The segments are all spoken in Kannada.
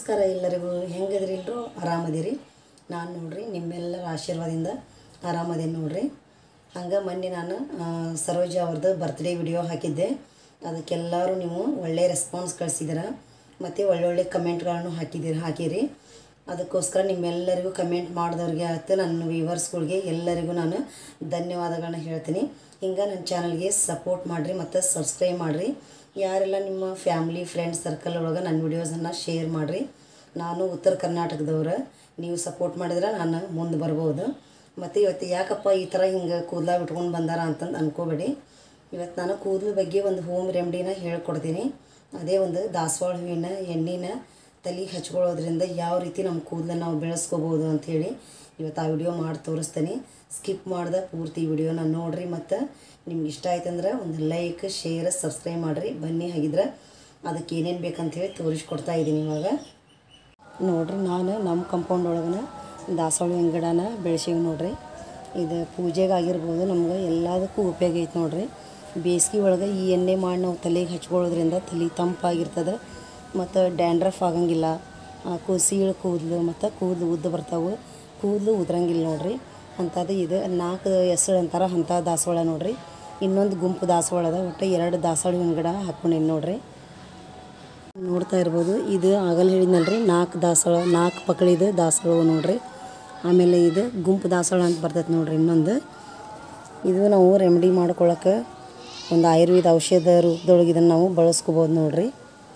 ನಮಸ್ಕಾರ ಎಲ್ಲರಿಗೂ ಹೆಂಗದ್ರಿ ಎಲ್ಲರೂ ಆರಾಮದಿರಿ ನಾನು ನೋಡ್ರಿ ನಿಮ್ಮೆಲ್ಲರ ಆಶೀರ್ವಾದದಿಂದ ಆರಾಮದೇನಿ ನೋಡ್ರಿ ಹಂಗೆ ಮೊನ್ನೆ ನಾನು ಆ, ಸರೋಜ ಅವ್ರದ್ದು ಬರ್ತ್ಡೇ ವಿಡಿಯೋ ಹಾಕಿದ್ದೆ ಅದಕ್ಕೆಲ್ಲರೂ ನೀವು ಒಳ್ಳೆಯ ರೆಸ್ಪಾನ್ಸ್ ಕಳಿಸಿದ್ದೀರ ಮತ್ತು ಒಳ್ಳೊಳ್ಳೆ ಕಮೆಂಟ್ಗಳನ್ನು ಹಾಕಿದ್ದೀರಿ ಹಾಕಿರಿ ಅದಕ್ಕೋಸ್ಕರ ನಿಮ್ಮೆಲ್ಲರಿಗೂ ಕಮೆಂಟ್ ಮಾಡಿದವ್ರಿಗೆ ಆಯ್ತು ನನ್ನ ವ್ಯೂವರ್ಸ್ಗಳಿಗೆ ಎಲ್ಲರಿಗೂ ನಾನು ಧನ್ಯವಾದಗಳನ್ನ ಹೇಳ್ತೀನಿ ಹಿಂಗೆ ನನ್ನ ಚಾನಲ್ಗೆ ಸಪೋರ್ಟ್ ಮಾಡಿರಿ ಮತ್ತು ಸಬ್ಸ್ಕ್ರೈಬ್ ಮಾಡಿರಿ ಯಾರೆಲ್ಲ ನಿಮ್ಮ ಫ್ಯಾಮ್ಲಿ ಫ್ರೆಂಡ್ಸ್ ಸರ್ಕಲ್ ಒಳಗೆ ನನ್ನ ವಿಡಿಯೋಸನ್ನು ಶೇರ್ ಮಾಡಿರಿ ನಾನು ಉತ್ತರ ಕರ್ನಾಟಕದವ್ರ ನೀವು ಸಪೋರ್ಟ್ ಮಾಡಿದ್ರೆ ನಾನು ಮುಂದೆ ಬರ್ಬೋದು ಮತ್ತು ಇವತ್ತು ಯಾಕಪ್ಪ ಈ ಥರ ಹಿಂಗೆ ಕೂದಲ ಬಿಟ್ಕೊಂಡು ಬಂದಾರ ಅಂತಂದು ಅನ್ಕೋಬೇಡಿ ಇವತ್ತು ನಾನು ಕೂದಲು ಬಗ್ಗೆ ಒಂದು ಹೋಮ್ ರೆಮಿಡಿನ ಹೇಳ್ಕೊಡ್ತೀನಿ ಅದೇ ಒಂದು ದಾಸವಾಳ ಹೂವಿನ ಎಣ್ಣೆನ ತಲೆಗೆ ಹಚ್ಕೊಳ್ಳೋದ್ರಿಂದ ಯಾವ ರೀತಿ ನಮ್ಮ ಕೂದಲನ್ನ ನಾವು ಬೆಳೆಸ್ಕೋಬೋದು ಅಂಥೇಳಿ ಇವತ್ತು ಆ ವಿಡಿಯೋ ಮಾಡಿ ತೋರಿಸ್ತೀನಿ ಸ್ಕಿಪ್ ಮಾಡ್ದೆ ಪೂರ್ತಿ ವಿಡಿಯೋನ ನೋಡಿರಿ ಮತ್ತು ನಿಮ್ಗೆ ಇಷ್ಟ ಆಯ್ತಂದ್ರೆ ಒಂದು ಲೈಕ್ ಶೇರ್ ಸಬ್ಸ್ಕ್ರೈಬ್ ಮಾಡಿರಿ ಬನ್ನಿ ಹಾಗಿದ್ರೆ ಅದಕ್ಕೆ ಏನೇನು ಬೇಕಂತೇಳಿ ತೋರಿಸ್ಕೊಡ್ತಾ ಇದ್ದೀನಿ ಇವಾಗ ನೋಡ್ರಿ ನಾನು ನಮ್ಮ ಕಂಪೌಂಡ್ ಒಳಗನ ದಾಸವಾಳ ಗಿಡನ ಬೆಳೆಸೀವಿ ನೋಡ್ರಿ ಇದು ಪೂಜೆಗೆ ಆಗಿರ್ಬೋದು ನಮ್ಗೆ ಎಲ್ಲದಕ್ಕೂ ಉಪಯೋಗ ಐತೆ ನೋಡ್ರಿ ಬೇಸಿಗೆ ಒಳಗೆ ಈ ಎಣ್ಣೆ ಮಾಡಿ ನಾವು ತಲೆಗೆ ಹಚ್ಕೊಳ್ಳೋದ್ರಿಂದ ತಲೆ ತಂಪಾಗಿರ್ತದೆ ಮತ್ತು ಡ್ಯಾಂಡ್ರಫ್ ಆಗಂಗಿಲ್ಲ ಕೂ ಸೀಳು ಕೂದಲು ಮತ್ತು ಕೂದಲು ಉದ್ದ ಬರ್ತಾವೆ ಕೂದಲು ಉದ್ರಂಗಿಲ್ಲ ನೋಡ್ರಿ ಅಂಥದ್ದು ಇದು ನಾಲ್ಕು ಹೆಸರು ಅಂತಾರೆ ಅಂಥ ದಾಸವಾಳ ನೋಡ್ರಿ ಇನ್ನೊಂದು ಗುಂಪು ದಾಸವಾಳ ಅದ ಒಟ್ಟು ಎರಡು ದಾಸವಾಳ ಹೂವಿನ ಗಿಡ ಹಾಕ್ಕೊಂಡೀನಿ ನೋಡ್ರಿ ನೋಡ್ತಾ ಇರ್ಬೋದು ಇದು ಆಗಲ್ಲ ಹೇಳಿದ್ನಲ್ರಿ ನಾಲ್ಕು ದಾಸವಾಳ ನಾಲ್ಕು ಪಕಳಿದು ದಾಸವಾಳ ನೋಡ್ರಿ ಆಮೇಲೆ ಇದು ಗುಂಪು ದಾಸವಾಳ ಅಂತ ಬರ್ತೈತೆ ನೋಡ್ರಿ ಇನ್ನೊಂದು ಇದು ನಾವು ರೆಮಿಡಿ ಮಾಡ್ಕೊಳಕ್ಕೆ ಒಂದು ಆಯುರ್ವೇದ ಔಷಧ ರೂಪದೊಳಗೆ ಇದನ್ನು ನಾವು ಬಳಸ್ಕೋಬೋದು ನೋಡ್ರಿ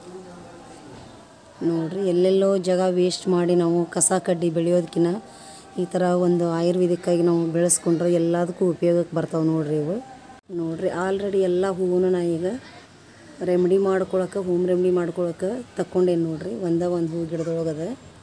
ನೋಡ್ರಿ ಎಲ್ಲೆಲ್ಲೋ ಜಾಗ ವೇಸ್ಟ್ ಮಾಡಿ ನಾವು ಕಸ ಕಡ್ಡಿ ಬೆಳೆಯೋದಕ್ಕಿಂತ ಈ ಥರ ಒಂದು ಆಯುರ್ವೇದಿಕ್ಕಾಗಿ ನಾವು ಬೆಳೆಸ್ಕೊಂಡ್ರೆ ಎಲ್ಲದಕ್ಕೂ ಉಪಯೋಗಕ್ಕೆ ಬರ್ತಾವೆ ನೋಡ್ರಿ ಇವು ನೋಡ್ರಿ ಆಲ್ರೆಡಿ ಎಲ್ಲ ಹೂವನ್ನು ನಾ ಈಗ ರೆಮಿಡಿ ಮಾಡ್ಕೊಳಕ್ಕೆ ಹೋಮ್ ರೆಮಿಡಿ ಮಾಡ್ಕೊಳಕ್ಕೆ ತಕ್ಕೊಂಡೇನು ನೋಡ್ರಿ ಒಂದೇ ಒಂದು ಹೂ ಗಿಡದೊಳಗದ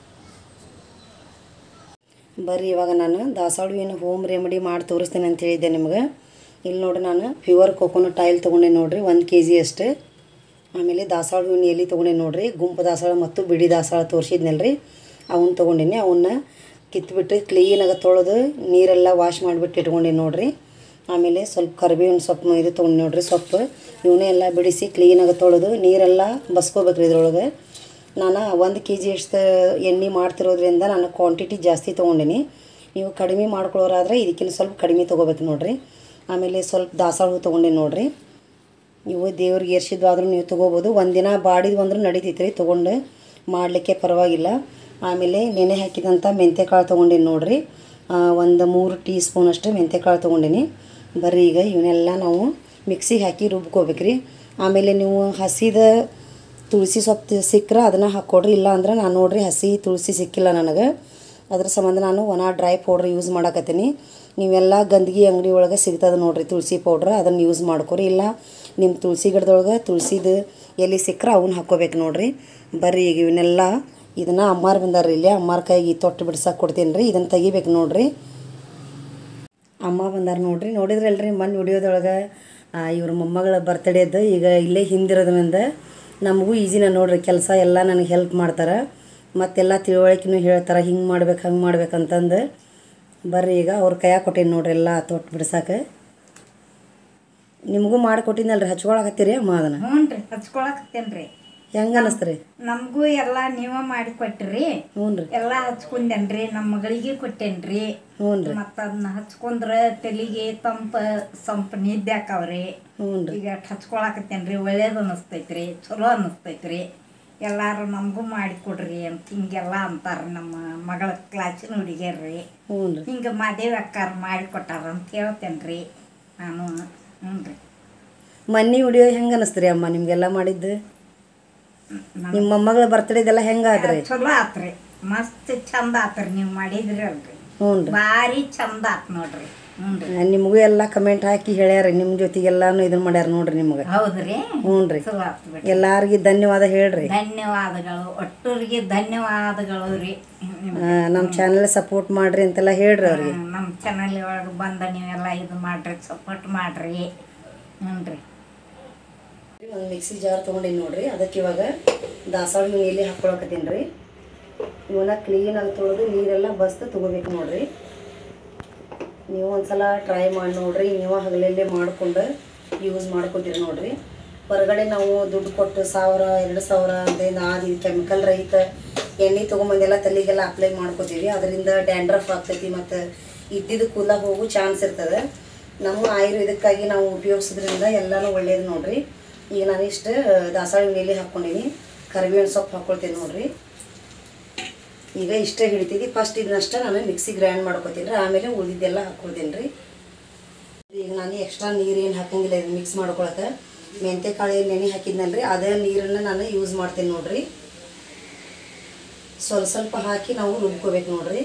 ಬರ್ರಿ ಇವಾಗ ನಾನು ದಾಸವಾಳ ಹೂವಿನ ಹೋಮ್ ರೆಮಿಡಿ ಮಾಡಿ ತೋರಿಸ್ತೇನೆ ಅಂತ ಹೇಳಿದ್ದೆ ನಿಮ್ಗೆ ಇಲ್ಲಿ ನೋಡ್ರಿ ನಾನು ಪ್ಯೂರ್ ಕೊಕೊನಟ್ ಆಯಿಲ್ ತೊಗೊಂಡೆ ನೋಡ್ರಿ ಒಂದು ಕೆ ಜಿ ಅಷ್ಟು ಆಮೇಲೆ ದಾಸವಾಳ ಹೂವಿನ ಎಲೆ ತೊಗೊಂಡೆ ನೋಡ್ರಿ ಗುಂಪು ದಾಸವಾಳ ಮತ್ತು ಬಿಡಿ ದಾಸವಾಳ ತೋರಿಸಿದ್ನಲ್ರಿ ಅವನ್ನ ತೊಗೊಂಡಿನಿ ಅವನ್ನ ಕಿತ್ಬಿಟ್ಟು ಕ್ಲೀನಾಗಿ ತೊಳೆದು ನೀರೆಲ್ಲ ವಾಶ್ ಮಾಡಿಬಿಟ್ಟು ಇಟ್ಕೊಂಡೀನಿ ನೋಡ್ರಿ ಆಮೇಲೆ ಸ್ವಲ್ಪ ಕರಿಬೇವಿನ ಸೊಪ್ಪು ಇದು ತೊಗೊಂಡು ನೋಡ್ರಿ ಸೊಪ್ಪು ಇವನ್ನೇ ಎಲ್ಲ ಬಿಡಿಸಿ ಕ್ಲೀನಾಗಿ ತೊಳೆದು ನೀರೆಲ್ಲ ಬಸ್ಕೋಬೇಕ್ರಿ ಇದ್ರೊಳಗೆ ನಾನು ಒಂದು ಕೆ ಜಿ ಅಷ್ಟು ಎಣ್ಣೆ ಮಾಡ್ತಿರೋದ್ರಿಂದ ನಾನು ಕ್ವಾಂಟಿಟಿ ಜಾಸ್ತಿ ತೊಗೊಂಡಿನಿ ನೀವು ಕಡಿಮೆ ಮಾಡ್ಕೊಳ್ಳೋರಾದ್ರೆ ಇದಕ್ಕಿಂತ ಸ್ವಲ್ಪ ಕಡಿಮೆ ತೊಗೋಬೇಕು ನೋಡ್ರಿ ಆಮೇಲೆ ಸ್ವಲ್ಪ ದಾಸವಾಳ ಹೂ ತೊಗೊಂಡೇನಿ ನೋಡ್ರಿ ನೀವು ದೇವ್ರಿಗೆ ಏರ್ಸಿದ್ವಾದ್ರೂ ನೀವು ತೊಗೋಬೋದು ಒಂದಿನ ಬಾಡಿದ್ವು ಅಂದ್ರೂ ನಡೀತೈತೆ ರೀ ತೊಗೊಂಡು ಮಾಡಲಿಕ್ಕೆ ಪರವಾಗಿಲ್ಲ ಆಮೇಲೆ ನೆನೆ ಹಾಕಿದಂಥ ಮೆಂತ್ಯಕಾಳು ತೊಗೊಂಡೀನಿ ನೋಡ್ರಿ ಆ, ಒಂದು ಮೂರು ಟೀ ಸ್ಪೂನಷ್ಟು ಮೆಂತ್ಯಕಾಳು ತೊಗೊಂಡೀನಿ ಬರ್ರಿ ಈಗ ಇವನ್ನೆಲ್ಲ ನಾವು ಮಿಕ್ಸಿಗೆ ಹಾಕಿ ರುಬ್ಕೋಬೇಕ್ರಿ ಆಮೇಲೆ ನೀವು ಹಸಿದ ತುಳಸಿ ಸೊಪ್ಪು ಸಿಕ್ಕರೆ ಅದನ್ನು ಹಾಕ್ಕೊಡ್ರಿ ಇಲ್ಲ ಅಂದ್ರೆ ನಾನು ನೋಡ್ರಿ ಹಸಿ ತುಳಸಿ ಸಿಕ್ಕಿಲ್ಲ ನನಗೆ ಅದ್ರ ಸಂಬಂಧ ನಾನು ಒಣ ಡ್ರೈ ಪೌಡ್ರ್ ಯೂಸ್ ಮಾಡಕತ್ತೀನಿ ನೀವೆಲ್ಲ ಗಂದಗಿ ಅಂಗಡಿ ಒಳಗೆ ಸಿಗ್ತದೆ ನೋಡ್ರಿ ತುಳಸಿ ಪೌಡ್ರ್ ಅದನ್ನು ಯೂಸ್ ಮಾಡ್ಕೊರಿ ಇಲ್ಲ ನಿಮ್ಮ ತುಳಸಿ ಗಿಡದೊಳಗೆ ತುಳಸಿದು ಎಲೆ ಸಿಕ್ಕರೆ ಅವನ್ನ ಹಾಕ್ಕೋಬೇಕು ನೋಡ್ರಿ ಬರ್ರಿ ಈಗ ಇವನ್ನೆಲ್ಲ ಇದನ್ನು ಅಮ್ಮಾರು ಬಂದಾರ ಇಲ್ಲಿ ಅಮ್ಮಾರ ಕೈಗೆ ತೊಟ್ಟು ಬಿಡ್ಸಕ್ಕೆ ಕೊಡ್ತೀನಿ ರೀ ಇದನ್ನು ತೆಗಿಬೇಕು ನೋಡ್ರಿ ಅಮ್ಮ ಬಂದಾರ ನೋಡ್ರಿ ನೋಡಿದ್ರಲ್ರಿ ಮೊನ್ನೆ ವಿಡಿಯೋದೊಳಗೆ ಇವ್ರ ಮೊಮ್ಮಗಳ ಬರ್ತಡೇದು ಈಗ ಇಲ್ಲೇ ಹಿಂದಿರೋದ್ರಿಂದ ನಮಗೂ ಈಜಿನ ನೋಡ್ರಿ ಕೆಲಸ ಎಲ್ಲ ನನಗೆ ಹೆಲ್ಪ್ ಮಾಡ್ತಾರೆ ಮತ್ತೆಲ್ಲ ತಿಳುವಳಿಕೆನೂ ಹೇಳ್ತಾರೆ ಹಿಂಗೆ ಮಾಡ್ಬೇಕು ಹಂಗೆ ಮಾಡ್ಬೇಕಂತಂದು ಬರ್ರಿ ಈಗ ಅವ್ರ ಕೈಯಾಗ ಕೊಟ್ಟೀನಿ ನೋಡ್ರಿ ಎಲ್ಲ ತೊಟ್ಟು ಬಿಡ್ಸಕ್ಕೆ ನಿಮಗೂ ಮಾಡಿಕೊಟ್ಟಿನಲ್ರಿ ಹಚ್ಕೊಳಕತ್ತೀರಿ ಅಮ್ಮ ಅದನ್ನು ಹ್ಞೂ ರೀ ಹಚ್ಕೊಳಕತ್ತೇನ್ರಿ ಹೆಂಗೆ ಅನ್ನಿಸ್ತು ರೀ ನಮಗೂ ಎಲ್ಲ ನೀವ ಮಾಡಿ ಕೊಟ್ಟಿರಿ ಹ್ಞೂ ರೀ ಎಲ್ಲ ಹಚ್ಕೊಂಡೇನ್ರಿ ನಮ್ಮ ಮಗಳಿಗೆ ಕೊಟ್ಟೇನ್ರಿ ಹ್ಞೂ ರೀ ಮತ್ತ ಅದನ್ನ ಹಚ್ಕೊಂಡ್ರ ತಲೆಗೆ ತಂಪ ಸಂಪ ನಿದ್ದೆ ಆಕಾವ್ರಿ ಹ್ಞೂ ರೀ ಈಗ ಅಷ್ಟ್ ಹಚ್ಕೊಳಕತ್ತೇನ್ರಿ ಒಳ್ಳೇದು ಅನಿಸ್ತೈತ್ರಿ ಚಲೋ ಅನಿಸ್ತೈತ್ರಿ ಎಲ್ಲಾರು ನಮಗೂ ಮಾಡಿ ಕೊಡ್ರಿ ಅಂತ ಹಿಂಗೆಲ್ಲ ಅಂತಾರ ನಮ್ಮ ಮಗಳ ಕ್ಲಾಸಿನ ಹುಡುಗಿಯರ್ರಿ ಹ್ಞೂ ರೀ ಹಿಂಗೆ ಮಾದೇವಿ ಅಕ್ಕಾರ ಮಾಡಿ ಕೊಟ್ಟಾರ ಅಂತ ಹೇಳ್ತೇನ್ರಿ ನಾನು ಹ್ಞೂ ರೀ ಮೊನ್ನೆ ವಿಡಿಯೋ ಹೆಂಗೆ ಅನ್ನಿಸ್ತು ರೀ ಅಮ್ಮ ನಿಮಗೆಲ್ಲ ಮಾಡಿದ್ದು ನಿಮ್ಮ ಮೊಮ್ಮಗಳ ಬರ್ತ್ಡೇದೆಲ್ಲ ಹೆಂಗಾದ್ರಿ ಚಲೋ ಆತ್ರಿ ಮಸ್ತ್ ಚಂದ ಆತ್ರಿ ನೀವು ಮಾಡಿದ್ರಿ ಅಲ್ರಿ ಹ್ಞೂ ರೀ ಭಾರಿ ಚಂದ ಆತ್ ನೋಡ್ರಿ ಹ್ಞೂ ನಿಮಗೂ ಎಲ್ಲ ಕಮೆಂಟ್ ಹಾಕಿ ಹೇಳ್ಯಾರ ನಿಮ್ಮ ಜೊತೆಗೆಲ್ಲಾನು ಇದನ್ನ ಮಾಡ್ಯಾರ ನೋಡ್ರಿ ನಿಮ್ಗೆ ಹೌದ್ರಿ ಹ್ಞೂ ರೀ ಚಲೋ ಆತ್ ಬಿಡ್ರಿ ಎಲ್ಲಾರ್ಗಿ ಧನ್ಯವಾದ ಹೇಳ್ರಿ ಧನ್ಯವಾದಗಳು ಒಟ್ಟೂರಿಗೆ ಧನ್ಯವಾದಗಳು ರೀ ನಮ್ಮ ಚಾನಲ್ ಸಪೋರ್ಟ್ ಮಾಡ್ರಿ ಅಂತೆಲ್ಲ ಹೇಳ್ರಿ ಅವ್ರಿಗೆ ನಮ್ಮ ಚಾನಲ್ ಒಳಗೆ ಬಂದ ನೀವೆಲ್ಲ ಇದು ಮಾಡ್ರಿ ಸಪೋರ್ಟ್ ಮಾಡ್ರಿ ಹ್ಞೂ ರೀ ಒಂದು ಮಿಕ್ಸಿ ಜಾರ್ ತೊಗೊಂಡಿನಿ ನೋಡ್ರಿ ಅದಕ್ಕೆ ಇವಾಗ ದಾಸವಾಳ ಹೂವಿನ ಎಲೆ ಹಾಕ್ಕೊಳಕತ್ತೀನಿ ರೀ ಇವನ್ನ ಕ್ಲೀನಾಗಿ ತೊಳೆದು ನೀರೆಲ್ಲ ಬಸ್ತು ತೊಗೋಬೇಕು ನೋಡ್ರಿ ನೀವು ಒಂದ್ಸಲ ಟ್ರೈ ಮಾಡಿ ನೋಡ್ರಿ ನೀವು ಹಗಲಲ್ಲೇ ಮಾಡ್ಕೊಂಡು ಯೂಸ್ ಮಾಡ್ಕೊತೀರಿ ನೋಡ್ರಿ ಹೊರಗಡೆ ನಾವು ದುಡ್ಡು ಕೊಟ್ಟು ಸಾವಿರ ಎರಡು ಸಾವಿರ ಅಂತ ಆದಿ ಕೆಮಿಕಲ್ ರಹಿತ ಎಣ್ಣೆ ತೊಗೊಂಬಂದೆಲ್ಲ ತಲೆಗೆಲ್ಲ ಅಪ್ಲೈ ಮಾಡ್ಕೋತೀವಿ ಅದರಿಂದ ಡ್ಯಾಂಡ್ರಫ್ ಆಗ್ತೈತಿ ಮತ್ತು ಇದ್ದಿದ್ದು ಕೂದಲ ಹೋಗೋ ಚಾನ್ಸ್ ಇರ್ತದೆ ನಮ್ಮ ಆಯುರ್ವೇದಕ್ಕಾಗಿ ನಾವು ಉಪಯೋಗಿಸೋದ್ರಿಂದ ಎಲ್ಲನೂ ಒಳ್ಳೇದು ನೋಡ್ರಿ ಈಗ ನಾನು ಇಷ್ಟು ದಾಸಾಳಿ ಎಲೆ ಹಾಕ್ಕೊಂಡೀನಿ ಕರಿಬೇವಿನ ಸೊಪ್ಪು ಹಾಕ್ಕೊಳ್ತೀನಿ ನೋಡ್ರಿ ಈಗ ಇಷ್ಟೇ ಹಿಡಿತಿದ್ದಿ ಫಸ್ಟ್ ಇದನ್ನಷ್ಟ ನಾನು ಮಿಕ್ಸಿ ಗ್ರೈಂಡ್ ಮಾಡ್ಕೊತೀನಿ ರೀ ಆಮೇಲೆ ಉಳಿದಿದ್ದೆಲ್ಲ ಹಾಕ್ಕೊಳ್ತೀನಿ ರೀ ಈಗ ನಾನು ಎಕ್ಸ್ಟ್ರಾ ನೀರು ಏನು ಹಾಕಂಗಿಲ್ಲ ಇದು ಮಿಕ್ಸ್ ಮಾಡ್ಕೊಳಕ್ಕೆ ಮೆಂತೆ ಕಾಳು ಏನು ನೆನೆ ಹಾಕಿದ್ನಲ್ರಿ ಅದೇ ನೀರನ್ನು ನಾನು ಯೂಸ್ ಮಾಡ್ತೀನಿ ನೋಡ್ರಿ ಸ್ವಲ್ಪ ಸ್ವಲ್ಪ ಹಾಕಿ ನಾವು ರುಬ್ಕೋಬೇಕು ನೋಡ್ರಿ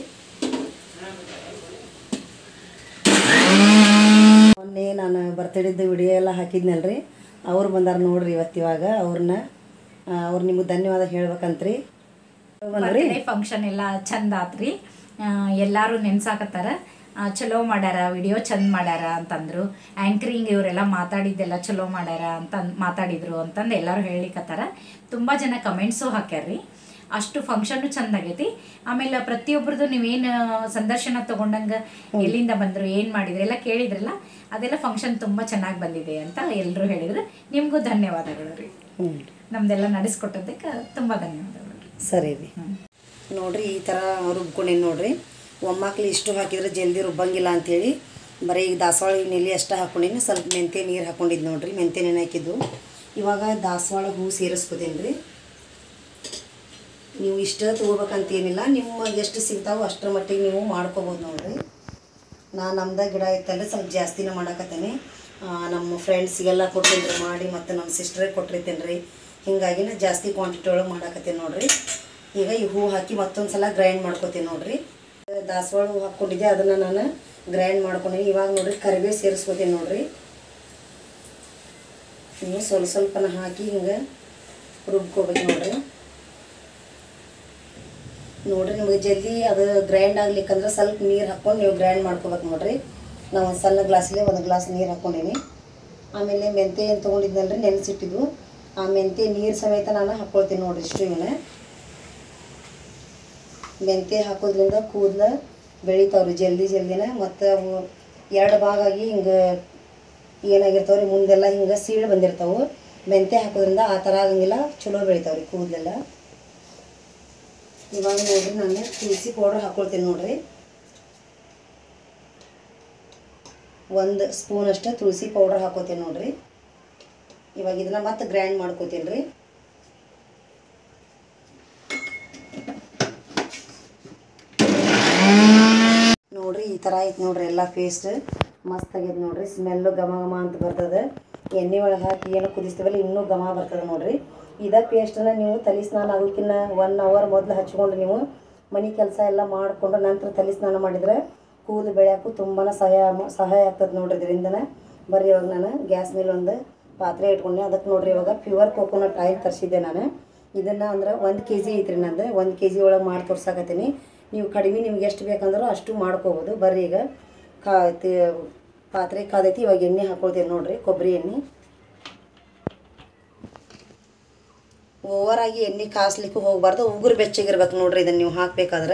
ಮೊನ್ನೆ ನಾನು ಬರ್ತಡೇದು ವಿಡಿಯೋ ಎಲ್ಲ ಹಾಕಿದ್ನಲ್ರಿ ಅವ್ರು ಬಂದಾರ ನೋಡ್ರಿ ಇವತ್ತಿವಾಗ ಅವ್ರನ್ನ ಅವ್ರು ನಿಮಗೆ ಧನ್ಯವಾದ ಹೇಳ್ಬೇಕಂತ್ರಿ ಬಂದ್ರಿ ಬರ್ತ್ಡೇ ಫಂಕ್ಷನ್ ಎಲ್ಲ ಚಂದ ಆತ್ರಿ ಆ, ಎಲ್ಲಾರು ನೆನ್ಸಾಕತ್ತಾರ ಆ, ಚಲೋ ಮಾಡ್ಯಾರ ವಿಡಿಯೋ ಚಂದ ಮಾಡ್ಯಾರ ಅಂತಂದ್ರು ಆ್ಯಂಕರಿಂಗ್ ಇವರೆಲ್ಲ ಮಾತಾಡಿದ್ದೆಲ್ಲ ಚಲೋ ಮಾಡ್ಯಾರ ಅಂತ ಅಂದ್- ಮಾತಾಡಿದ್ರು ಅಂತಂದು ಎಲ್ಲರೂ ಹೇಳಿಕತ್ತಾರ ತುಂಬ ಜನ ಕಮೆಂಟ್ಸು ಹಾಕ್ಯಾರ್ರಿ ಅಷ್ಟು ಫಂಕ್ಷನ್ನು ಚಂದ ಆಗೈತಿ ಆಮೇಲೆ ಪ್ರತಿಯೊಬ್ಬರದು ನೀವೇನು ಸಂದರ್ಶನ ತಗೊಂಡಂಗೆ ಎಲ್ಲಿಂದ ಬಂದರು ಏನು ಮಾಡಿದ್ರಿ ಎಲ್ಲ ಕೇಳಿದ್ರಲ್ಲ ಅದೆಲ್ಲ ಫಂಕ್ಷನ್ ತುಂಬ ಚೆನ್ನಾಗಿ ಬಂದಿದೆ ಅಂತ ಎಲ್ಲರೂ ಹೇಳಿದ್ರು ನಿಮಗೂ ಧನ್ಯವಾದಗಳು ರೀ ಹ್ಞೂ ನಮ್ದೆಲ್ಲ ನಡೆಸ್ಕೊಟ್ಟದಕ್ಕೆ ತುಂಬ ಧನ್ಯವಾದಗಳು ರೀ ಸರಿ ರೀ ನೋಡ್ರಿ ಈ ಥರ ರುಬ್ಕೊಂಡೇನಿ ನೋಡ್ರಿ ಒಮ್ಮಾಕ್ಲಿ ಇಷ್ಟು ಹಾಕಿದ್ರೆ ಜಲ್ದಿ ರುಬ್ಬಂಗಿಲ್ಲ ಅಂಥೇಳಿ ಬರೀ ಈಗ ದಾಸವಾಳ ನೆಲೆ ಅಷ್ಟೇ ಹಾಕ್ಕೊಂಡೀನಿ ಸ್ವಲ್ಪ ಮೆಂತೆ ನೀರು ಹಾಕ್ಕೊಂಡಿದ್ದು ನೋಡ್ರಿ ಮೆಂತೆ ನೆನೆ ಹಾಕಿದ್ದು ಇವಾಗ ದಾಸವಾಳ ಹೂ ಸೇರಿಸ್ಕೋತೀನಿ ರೀ ನೀವು ಇಷ್ಟ ತೊಗೋಬೇಕಂತೇನಿಲ್ಲ ನಿಮಗೆ ಎಷ್ಟು ಸಿಗ್ತಾವೋ ಅಷ್ಟರ ಮಟ್ಟಿಗೆ ನೀವು ಮಾಡ್ಕೋಬೋದು ನೋಡ್ರಿ ನಾನು ನಮ್ದು ಗಿಡ ಇತ್ತಂದ್ರೆ ಸ್ವಲ್ಪ ಜಾಸ್ತಿನೇ ಮಾಡಕತ್ತೇನೆ ನಮ್ಮ ಫ್ರೆಂಡ್ಸಿಗೆಲ್ಲ ಕೊಟ್ಟಿನಿ ರೀ ಮಾಡಿ ಮತ್ತು ನಮ್ಮ ಸಿಸ್ಟ್ರಿಗೆ ಕೊಟ್ಟಿರ್ತೀನಿ ರೀ ಹಿಂಗಾಗಿ ನಾ ಜಾಸ್ತಿ ಕ್ವಾಂಟಿಟಿ ಒಳಗೆ ಮಾಡಕತ್ತೀನಿ ನೋಡ್ರಿ ಈಗ ಈ ಹೂ ಹಾಕಿ ಮತ್ತೊಂದು ಸಲ ಗ್ರೈಂಡ್ ಮಾಡ್ಕೊತೀನಿ ನೋಡ್ರಿ ದಾಸವಾಳ ಹೂ ಹಾಕ್ಕೊಂಡಿದ್ದೆ ಅದನ್ನು ನಾನು ಗ್ರೈಂಡ್ ಮಾಡ್ಕೊಂಡಿನಿ ಇವಾಗ ನೋಡ್ರಿ ಕರಿಬೇವು ಸೇರಿಸ್ಕೊತೀನಿ ನೋಡ್ರಿ ನೀವು ಸ್ವಲ್ಪ ಸ್ವಲ್ಪನ ಹಾಕಿ ಹಿಂಗೆ ರುಬ್ಕೋಬೇಕು ನೋಡ್ರಿ ನೋಡ್ರಿ ನಿಮಗೆ ಜಲ್ದಿ ಅದು ಗ್ರೈಂಡ್ ಆಗ್ಲಿಕ್ಕಂದ್ರೆ ಸ್ವಲ್ಪ ನೀರು ಹಾಕ್ಕೊಂಡು ನೀವು ಗ್ರೈಂಡ್ ಮಾಡ್ಕೋಬೇಕು ನೋಡ್ರಿ ನಾವು ಒಂದು ಸಣ್ಣ ಗ್ಲಾಸಲ್ಲಿ ಒಂದು ಗ್ಲಾಸ್ ನೀರು ಹಾಕ್ಕೊಂಡೀನಿ ಆಮೇಲೆ ಮೆಂತೆ ಏನು ತೊಗೊಂಡಿದ್ನಲ್ರಿ ನೆನೆಸಿಟ್ಟಿದ್ದು ಆ ಮೆಂತೆ ನೀರು ಸಮೇತ ನಾನು ಹಾಕ್ಕೊಳ್ತೀನಿ ನೋಡ್ರಿ ಇಷ್ಟು ಇವನ್ನ ಮೆಂತೆ ಹಾಕೋದ್ರಿಂದ ಕೂದಲು ಬೆಳಿತಾವ್ರಿ ಜಲ್ದಿ ಜಲ್ದಿನ ಮತ್ತು ಅವು ಎರಡು ಭಾಗ ಆಗಿ ಹಿಂಗೆ ಏನಾಗಿರ್ತಾವ್ರಿ ಮುಂದೆಲ್ಲ ಹಿಂಗೆ ಸೀಳು ಬಂದಿರ್ತಾವೆ ಮೆಂತೆ ಹಾಕೋದ್ರಿಂದ ಆ ಥರ ಆಗಂಗಿಲ್ಲ ಚಲೋ ಬೆಳಿತಾವ್ರಿ ಕೂದಲೆಲ್ಲ ಇವಾಗ ನೋಡ್ರಿ ನಾನು ತುಳಸಿ ಪೌಡ್ರ್ ಹಾಕ್ಕೊಳ್ತೀನಿ ನೋಡ್ರಿ ಒಂದು ಸ್ಪೂನ್ ಅಷ್ಟು ತುಳಸಿ ಪೌಡ್ರ್ ಹಾಕೋತೀನಿ ನೋಡ್ರಿ ಇವಾಗ ಇದನ್ನ ಮತ್ತೆ ಗ್ರೈಂಡ್ ಮಾಡ್ಕೋತೀನಿ ರೀ ನೋಡ್ರಿ ಈ ಥರ ಐತೆ ನೋಡ್ರಿ ಎಲ್ಲ ಪೇಸ್ಟ್ ಮಸ್ತ್ ಆಗೈತೆ ನೋಡ್ರಿ ಸ್ಮೆಲ್ಲು ಘಮ ಘಮ ಅಂತ ಬರ್ತದೆ ಎಣ್ಣೆ ಒಳಗೆ ಹಾಕಿ ಏನು ಕುದಿಸ್ತೀವಲ್ಲ ಇನ್ನೂ ಘಮ ಬರ್ತದೆ ನೋಡ್ರಿ ಇದೇ ಪೇಸ್ಟನ್ನ ನೀವು ತಲೆ ಸ್ನಾನ ಆಗೋಕ್ಕಿಂತ ಒನ್ ಅವರ್ ಮೊದಲು ಹಚ್ಕೊಂಡು ನೀವು ಮನೆ ಕೆಲಸ ಎಲ್ಲ ಮಾಡಿಕೊಂಡು ನಂತರ ತಲೆ ಸ್ನಾನ ಮಾಡಿದರೆ ಕೂದಲು ಬೆಳೆಯೋಕ್ಕೂ ತುಂಬಾ ಸಹಾಯ ಮ- ಸಹಾಯ ಆಗ್ತದೆ ನೋಡ್ರಿ ಇದರಿಂದನೇ ಬರ್ರಿ ಇವಾಗ ನಾನು ಗ್ಯಾಸ್ ಮೇಲೆ ಒಂದು ಪಾತ್ರೆ ಇಟ್ಕೊಂಡೆ ಅದಕ್ಕೆ ನೋಡ್ರಿ ಇವಾಗ ಪ್ಯೂರ್ ಕೋಕೋನಟ್ ಆಯಿಲ್ ತರಿಸಿದ್ದೆ ನಾನು ಇದನ್ನು ಅಂದ್ರೆ ಒಂದು ಕೆ ಜಿ ಐತ್ರಿ ನಂದು ಒಂದು ಕೆ ಜಿ ಒಳಗೆ ಮಾಡಿ ತೋರ್ಸಾಕತ್ತೀನಿ ನೀವು ಕಡಿಮೆ ನಿಮ್ಗೆ ಎಷ್ಟು ಬೇಕಂದ್ರೂ ಅಷ್ಟು ಮಾಡ್ಕೋಬೋದು ಬರ್ರಿ ಈಗ ಕಾ ತಿ- ಪಾತ್ರೆ ಕಾದೈತಿ ಇವಾಗ ಎಣ್ಣೆ ಹಾಕೊಳ್ತೀನಿ ನೋಡ್ರಿ ಕೊಬ್ಬರಿ ಎಣ್ಣೆ ಓವರಾಗಿ ಎಣ್ಣೆ ಕಾಸ್ಲಿಕ್ಕೂ ಹೋಗಬಾರ್ದು ಉಗುರು ಬೆಚ್ಚಗಿರ್ಬೇಕು ನೋಡ್ರಿ ಇದನ್ನು ನೀವು ಹಾಕಬೇಕಾದ್ರೆ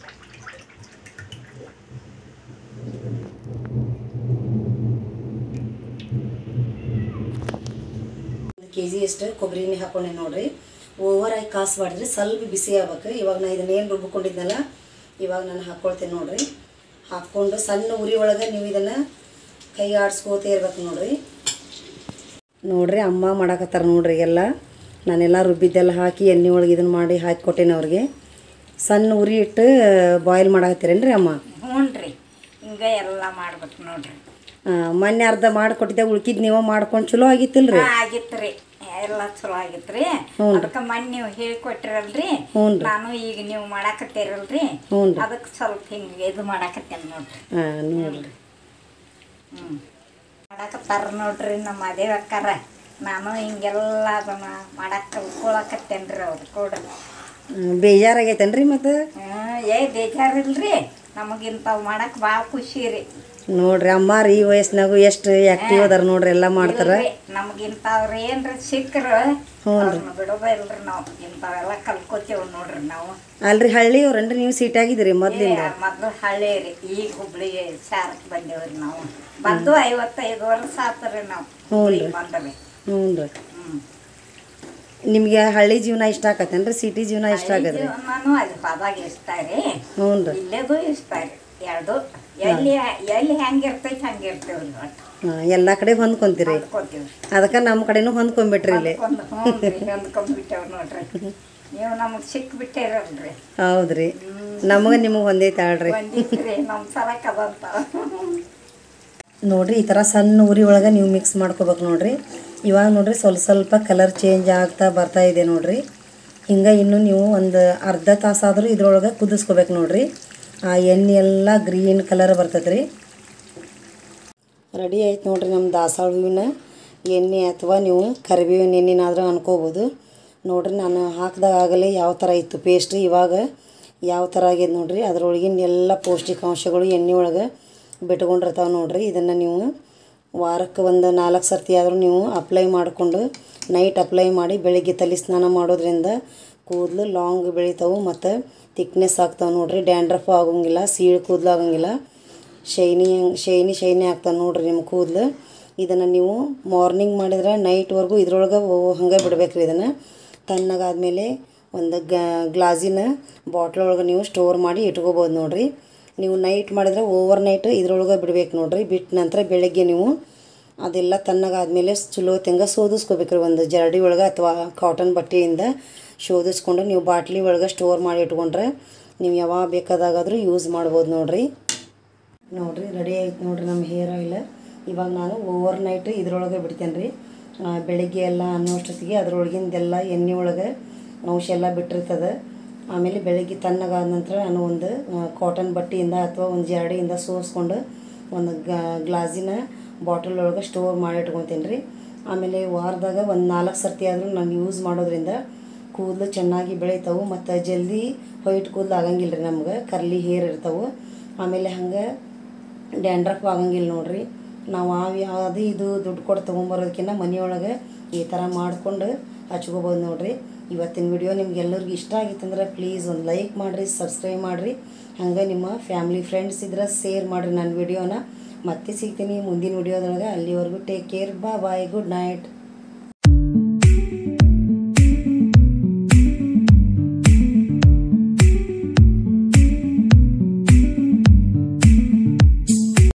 ಒಂದು ಕೆ ಜಿ ಅಷ್ಟು ಕೊಬ್ಬರಿ ಎಣ್ಣೆ ಹಾಕೊಂಡೆ ನೋಡ್ರಿ ಓವರಾಗಿ ಕಾಸ್ಬಾರ್ದ್ರಿ ಸ್ವಲ್ಪ ಬಿಸಿ ಆಗ್ಬೇಕು ಇವಾಗ ನಾ ಇದನ್ನೇನು ರುಬ್ಕೊಂಡಿದ್ನಲ್ಲ ಇವಾಗ ನಾನು ಹಾಕ್ಕೊಳ್ತೀನಿ ನೋಡ್ರಿ ಹಾಕ್ಕೊಂಡು ಸಣ್ಣ ಉರಿ ಒಳಗೆ ನೀವು ಇದನ್ನು ಕೈ ಆಡಿಸ್ಕೋತೇ ಇರ್ಬೇಕು ನೋಡ್ರಿ ನೋಡ್ರಿ ಅಮ್ಮ ಮಾಡಾಕತ್ತಾರ ನೋಡ್ರಿ ಎಲ್ಲ ನಾನೆಲ್ಲ ರುಬ್ಬಿದ್ದೆಲ್ಲ ಹಾಕಿ ಎಣ್ಣೆ ಒಳಗೆ ಇದನ್ನು ಮಾಡಿ ಹಾಕಿ ಕೊಟ್ಟೇನೆ ಅವ್ರಿಗೆ ಸಣ್ಣ ಉರಿ ಇಟ್ಟು ಬಾಯ್ಲ್ ಮಾಡಾಕತ್ತೀರೇನ್ರಿ ಅಮ್ಮ ಹ್ಞೂ ರೀ ಹಿಂಗೆ ಎಲ್ಲ ಮಾಡ್ಬೇಕು ನೋಡ್ರಿ ಆ, ಮೊನ್ನೆ ಅರ್ಧ ಮಾಡಿಕೊಟ್ಟಿದ್ದೆ ಉಳ್ಕಿದ್ ನೀವು ಮಾಡ್ಕೊಂಡು ಚಲೋ ಆಗಿತ್ತಿಲ್ರಿ ಹಾ, ಆಗಿತ್ರಿ ಎಲ್ಲ ಚಲೋ ಆಗಿತ್ರಿ ಹ್ಞೂ ರೀ. ಅದಕ್ಕೆ ಮೊನ್ನೆ ನೀವು ಹೇಳಿಕೊಟ್ಟಿರಲ್ರಿ ಹ್ಞೂ ರೀ. ನಾನು ಈಗ ನೀವು ಮಾಡಾಕತ್ತೀರಲ್ರಿ ಹ್ಞೂ ರೀ. ಅದಕ್ಕೆ ಸ್ವಲ್ಪ ಹಿಂಗೆ ಇದು ಮಾಡಾಕತ್ತೇನೆ ನೋಡ್ರಿ ಹಾಂ ನೋಡ್ರಿ ಹ್ಞೂ ಮಾಡಾಕತ್ತಾರ ನೋಡ್ರಿ ನಮ್ಮ ಮದುವೆ ಅಕ್ಕಾರ ನಾನು ಹಿಂಗೆಲ್ಲ ಅದನ್ನ ಮಾಡಕ್ಕೆ ಕಲ್ಕೊಳಕತ್ತೇನೆ ರೀ ಅವ್ರು ಕೊಡ್ರಿ ಹ್ಮ್, ಬೇಜಾರಾಗೈತೇನ್ರಿ ಮತ್ತು ಹ್ಮ್, ಏ ಬೇಜಾರಿಲ್ರಿ ನಮಗಿಂಥವು ಮಾಡಕ್ಕೆ ಭಾಳ ಖುಷಿ ರೀ ನೋಡ್ರಿ ಅಮ್ಮಾರು ಈ ವಯಸ್ಸಿನಾಗೂ ಎಷ್ಟು ಆ್ಯಕ್ಟಿವ್ ಅದಾರ ನೋಡ್ರಿ ಎಲ್ಲ ಮಾಡ್ತಾರ ನಮಗಿಂಥವ್ರು ಏನ್ರಿ ಸಿಕ್ಕ್ರ ಹ್ಞೂ ರೀ. ಅವ್ರನ್ನ ಬಿಡೋದೇ ಇಲ್ರಿ ನಾವು ಇಂಥವೆಲ್ಲ ಕಲ್ಕೋತೇವ್ ನೋಡ್ರಿ ನಾವು ಅಲ್ರಿ ಹಳ್ಳಿಯವ್ರನ್ರಿ ನೀವು ಸೀಟಾಗಿದ್ದೀರಿ ಮೊದ್ಲಿಂದ ಮೊದಲು ಹಳ್ಳಿ ರೀ ಈಗ ಹುಬ್ಳಿಗೆ ಶಾರಕ್ಕೆ ಬಂದೇವ್ರಿ ನಾವು ಬಂದು ಐವತ್ತೈದು ವರ್ಷ ಆತ್ರಿ ನಾವು ಹ್ಞೂ ರೀ. ಹುಬ್ಳಿಗೆ ಬಂದವೆ ಹ್ಞೂ ರೀ ಹ್ಞೂ ನಿಮಗೆ ಹಳ್ಳಿ ಜೀವನ ಇಷ್ಟ ಆಗತ್ತೇನ್ರಿ ಸಿಟಿ ಜೀವನ ಇಷ್ಟ ಆಗದ್ರಿ ನಾನು ಅಲ್ಲಿ ಹೋದಾಗ ಇಷ್ಟ ರೀ ಹ್ಞೂ ರೀ ಇಲ್ಲದು ಇಷ್ಟ ರೀ ಎರಡು ಎಲ್ಲಿ ಎಲ್ಲಿ ಹೆಂಗಿರ್ತೈತಿ ಹಂಗಿರ್ತೇವೆ ರೀ ಒಟ್ಟು ಹಾಂ ಎಲ್ಲ ಕಡೆ ಹೊಂದ್ಕೊಂತೀರಿ ಹೊಂದ್ಕೊತೀವಿ ಅದಕ್ಕೆ ನಮ್ಮ ಕಡೆನೂ ಹೊಂದ್ಕೊಂಬಿಟ್ರಿ ಇಲ್ಲಿ ಒಂದು ಹ್ಞೂ ರೀ ಹೊಂದ್ಕೊಂಡ್ಬಿಟ್ಟೇವ್ ನೋಡ್ರಿ ನೀವು ನಮಗೆ ಸಿಕ್ಬಿಟ್ಟಿರಲ್ರಿ ಹೌದ್ರಿ ನಮಗೆ ನಿಮಗೆ ಹೊಂದೈತೆ ಆಳ್ರಿ ಬಂದಿದ್ರಿ ನಮ್ಮ ಸಲಕ್ ಅದಂತ ನೋಡ್ರಿ ಈ ಥರ ಸಣ್ಣ ಉರಿ ಒಳಗೆ ನೀವು ಮಿಕ್ಸ್ ಮಾಡ್ಕೋಬೇಕು ನೋಡ್ರಿ ಇವಾಗ ನೋಡ್ರಿ ಸ್ವಲ್ಪ ಸ್ವಲ್ಪ ಕಲರ್ ಚೇಂಜ್ ಆಗ್ತಾ ಬರ್ತಾ ಇದೆ ನೋಡ್ರಿ ಹಿಂಗೆ ಇನ್ನು ನೀವು ಒಂದು ಅರ್ಧ ತಾಸಾದರೂ ಇದ್ರೊಳಗೆ ಕುದಿಸ್ಕೋಬೇಕು ನೋಡ್ರಿ ಆ ಎಣ್ಣೆ ಎಲ್ಲ ಗ್ರೀನ್ ಕಲರ್ ಬರ್ತೈತೆ ರೀ ರೆಡಿ ಆಯ್ತು ನೋಡ್ರಿ ನಮ್ಮ ದಾಸಾಳ ಹೂವಿನ ಎಣ್ಣೆ ಅಥವಾ ನೀವು ಕರಿಬೇವಿನ ಎಣ್ಣೆನಾದ್ರೂ ಅನ್ಕೋಬೋದು ನೋಡ್ರಿ ನಾನು ಹಾಕಿದಾಗಲೇ ಯಾವ ಥರ ಇತ್ತು ಪೇಸ್ಟ್ ಇವಾಗ ಯಾವ ಥರ ಆಗ್ಯದ ನೋಡ್ರಿ ಅದ್ರೊಳಗಿನ ಎಲ್ಲ ಪೌಷ್ಟಿಕಾಂಶಗಳು ಎಣ್ಣೆ ಒಳಗೆ ಬಿಟ್ಕೊಂಡಿರ್ತಾವೆ ನೋಡ್ರಿ ಇದನ್ನು ನೀವು ವಾರಕ್ಕೆ ಒಂದು ನಾಲ್ಕು ಸರ್ತಿ ಆದರೂ ನೀವು ಅಪ್ಲೈ ಮಾಡಿಕೊಂಡು ನೈಟ್ ಅಪ್ಲೈ ಮಾಡಿ ಬೆಳಿಗ್ಗೆ ತಲೆ ಸ್ನಾನ ಮಾಡೋದ್ರಿಂದ ಕೂದಲು ಲಾಂಗ್ ಬೆಳಿತಾವೆ ಮತ್ತು ತಿಕ್ನೆಸ್ ಆಗ್ತಾವೆ ನೋಡ್ರಿ ಡ್ಯಾಂಡ್ರಫ್ ಆಗೋಂಗಿಲ್ಲ ಸೀಳು ಕೂದಲು ಆಗಂಗಿಲ್ಲ ಶೈನಿ ಶೈನಿ ಶೈನಿ ಆಗ್ತಾವೆ ನೋಡ್ರಿ ನಿಮ್ಮ ಕೂದಲು ಇದನ್ನು ನೀವು ಮಾರ್ನಿಂಗ್ ಮಾಡಿದ್ರೆ ನೈಟ್ವರೆಗೂ ಇದ್ರೊಳಗೆ ಹಂಗೆ ಬಿಡ್ಬೇಕು ರೀ ಇದನ್ನು ತಣ್ಣಗಾದ್ಮೇಲೆ ಒಂದು ಗ್ಲಾಸಿನ ಬಾಟ್ಲ್ ಒಳಗೆ ನೀವು ಸ್ಟೋರ್ ಮಾಡಿ ಇಟ್ಕೋಬೋದು ನೋಡ್ರಿ ನೀವು ನೈಟ್ ಮಾಡಿದ್ರೆ ಓವರ್ ನೈಟ್ ಇದ್ರೊಳಗೆ ಬಿಡ್ಬೇಕು ನೋಡ್ರಿ ಬಿಟ್ಟ ನಂತರ ಬೆಳಗ್ಗೆ ನೀವು ಅದೆಲ್ಲ ತಣ್ಣಗಾದ್ಮೇಲೆ ಚಲೋ ತೆಂಗ ಸೋದಿಸ್ಕೋಬೇಕ್ರಿ ಒಂದು ಜರಡಿ ಒಳಗೆ ಅಥವಾ ಕಾಟನ್ ಬಟ್ಟೆಯಿಂದ ಶೋಧಿಸ್ಕೊಂಡು ನೀವು ಬಾಟ್ಲಿ ಒಳಗೆ ಸ್ಟೋರ್ ಮಾಡಿ ಇಟ್ಕೊಂಡ್ರೆ ನೀವು ಯಾವಾಗ ಬೇಕಾದಾಗಾದರೂ ಯೂಸ್ ಮಾಡ್ಬೋದು ನೋಡ್ರಿ ನೋಡ್ರಿ ರೆಡಿ ಆಯ್ತು ನೋಡ್ರಿ ನಮ್ಮ ಹೇರ್ ಆಯಿಲ್ ಇವಾಗ ನಾನು ಓವರ್ ನೈಟ್ ಇದ್ರೊಳಗೆ ಬಿಡ್ತೇನೆ ರೀ ಬೆಳಿಗ್ಗೆ ಎಲ್ಲ ಅನ್ನೋಷ್ಟೊತ್ತಿಗೆ ಅದ್ರೊಳಗಿಂದೆಲ್ಲ ಎಣ್ಣೆ ಒಳಗೆ ಅಂಶ ಎಲ್ಲ ಬಿಟ್ಟಿರ್ತದೆ ಆಮೇಲೆ ಬೆಳಿಗ್ಗೆ ತಣ್ಣಗಾದ ನಂತರ ನಾನು ಒಂದು ಕಾಟನ್ ಬಟ್ಟೆಯಿಂದ ಅಥವಾ ಒಂದು ಜರಡಿಯಿಂದ ಸೋಸ್ಕೊಂಡು ಒಂದು ಗ್ಲಾಸಿನ ಬಾಟಲ್ ಒಳಗೆ ಸ್ಟೋರ್ ಮಾಡಿ ಇಟ್ಕೊತೀನಿ ರೀ ಆಮೇಲೆ ವಾರದಾಗ ಒಂದು ನಾಲ್ಕು ಸರ್ತಿ ಆದರೂ ನಾನು ಯೂಸ್ ಮಾಡೋದ್ರಿಂದ ಕೂದಲು ಚೆನ್ನಾಗಿ ಬೆಳಿತಾವೆ ಮತ್ತು ಜಲ್ದಿ ವೈಟ್ ಕೂದಲು ಆಗಂಗಿಲ್ಲ ರೀ ನಮ್ಗೆ ಕರ್ಲಿ ಹೇರ್ ಇರ್ತಾವೆ ಆಮೇಲೆ ಹಂಗೆ ಡ್ಯಾಂಡ್ರಫ್ ಆಗಂಗಿಲ್ಲ ನೋಡ್ರಿ ನಾವು ಅವು ಯಾವುದು ಇದು ದುಡ್ಡು ಕೊಟ್ಟು ತೊಗೊಂಬರೋದಕ್ಕಿಂತ ಮನೆಯೊಳಗೆ ಈ ಥರ ಮಾಡ್ಕೊಂಡು ಹಚ್ಕೋಬೋದು ನೋಡ್ರಿ ಇವತ್ತಿನ ವಿಡಿಯೋ ನಿಮ್ಗೆಲ್ಲರಿಗೂ ಇಷ್ಟ ಆಗಿತ್ತಂದ್ರೆ ಪ್ಲೀಸ್ ಒಂದು ಲೈಕ್ ಮಾಡಿರಿ ಸಬ್ಸ್ಕ್ರೈಬ್ ಮಾಡಿರಿ ಹಂಗೆ ನಿಮ್ಮ ಫ್ಯಾಮ್ಲಿ ಫ್ರೆಂಡ್ಸ್ ಇದ್ರೆ ಶೇರ್ ಮಾಡಿರಿ ನನ್ನ ವಿಡಿಯೋನ ಮತ್ತೆ ಸಿಗ್ತೀನಿ ಮುಂದಿನ ವಿಡಿಯೋದೊಳಗೆ ಅಲ್ಲಿವರೆಗೂ ಟೇಕ್ ಕೇರ್ ಬಾ ಬಾಯ್ ಗುಡ್ ನೈಟ್